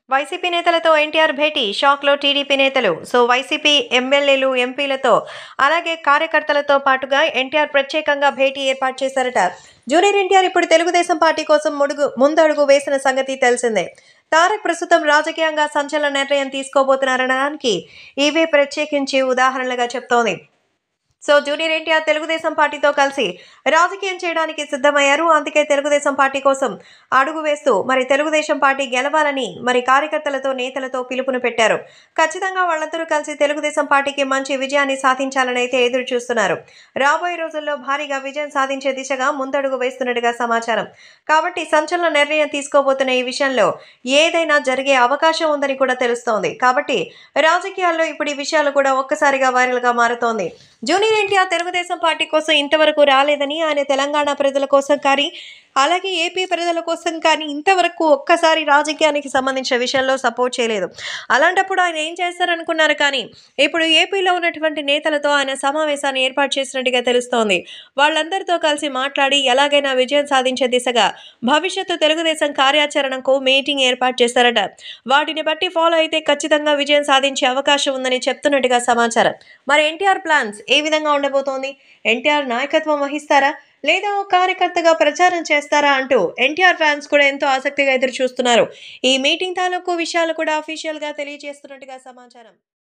YCP నేతలతో ఎన్టీఆర్ భేటీ షాక్లో టీడీపీ నేతలు సో వైసీపీ ఎమ్మెల్యేలు ఎంపీలతో అలాగే కార్యకర్తలతో పాటుగా ఎన్టీఆర్ ప్రత్యేకంగా భేటీ ఏర్పాటు చేశారట జూనియర్ ఎన్టీఆర్ ఇప్పుడు తెలుగుదేశం పార్టీ కోసం ముడుగు ముందడుగు వేసిన సంగతి తెలిసిందే తారక్ ప్రస్తుతం రాజకీయంగా సంచలన నిర్ణయం తీసుకోబోతున్నారనడానికి ఇవే ప్రత్యేకించి ఉదాహరణలుగా చెప్తోంది సో జూనియర్ ఎన్టీఆర్ తెలుగుదేశం పార్టీతో కలిసి రాజకీయం చేయడానికి సిద్ధమయ్యారు అందుకే తెలుగుదేశం పార్టీ కోసం అడుగు వేస్తూ మరి తెలుగుదేశం పార్టీ గెలవాలని మరి కార్యకర్తలతో నేతలతో పిలుపును పెట్టారు ఖచ్చితంగా వాళ్ళందరూ కలిసి తెలుగుదేశం పార్టీకి మంచి విజయాన్ని సాధించాలని అయితే ఎదురు చూస్తున్నారు రాబోయే రోజుల్లో భారీగా విజయం సాధించే దిశగా ముందడుగు వేస్తున్నట్టుగా సమాచారం కాబట్టి సంచలన నిర్ణయం తీసుకోబోతున్న ఈ విషయంలో ఏదైనా జరిగే అవకాశం ఉందని కూడా తెలుస్తోంది కాబట్టి రాజకీయాల్లో ఇప్పుడు ఈ విషయాలు కూడా ఒక్కసారిగా వైరల్గా మారుతోంది జూనియర్ ఎన్టీఆర్ తెలుగుదేశం పార్టీ కోసం ఇంతవరకు రాలేదని ఆయన తెలంగాణ ప్రజల కోసం కానీ అలాగే ఏపీ ప్రజల కోసం కానీ ఇంతవరకు ఒక్కసారి రాజకీయానికి సంబంధించిన విషయంలో సపోర్ట్ చేయలేదు అలాంటప్పుడు ఆయన ఏం చేస్తారనుకున్నారు కానీ ఇప్పుడు ఏపీలో ఉన్నటువంటి నేతలతో ఆయన సమావేశాన్ని ఏర్పాటు చేసినట్టుగా తెలుస్తోంది వాళ్ళందరితో కలిసి మాట్లాడి ఎలాగైనా విజయం సాధించే దిశగా భవిష్యత్తు తెలుగుదేశం కార్యాచరణకు మీటింగ్ ఏర్పాటు చేశారట వాటిని బట్టి ఫాలో అయితే ఖచ్చితంగా విజయం సాధించే అవకాశం ఉందని చెప్తున్నట్టుగా సమాచారం మరి ఎన్టీఆర్ ప్లాన్స్ ఏ విధంగా ఉండబోతోంది ఎన్టీఆర్ నాయకత్వం వహిస్తారా లేదా ఓ కార్యకర్తగా ప్రచారం చేస్తారా అంటూ ఎన్టీఆర్ ఫ్యాన్స్ కూడా ఎంతో ఆసక్తిగా ఎదురు చూస్తున్నారు ఈ మీటింగ్ తాలూకు విషయాలు కూడా అఫీషియల్గా తెలియజేస్తున్నట్టుగా సమాచారం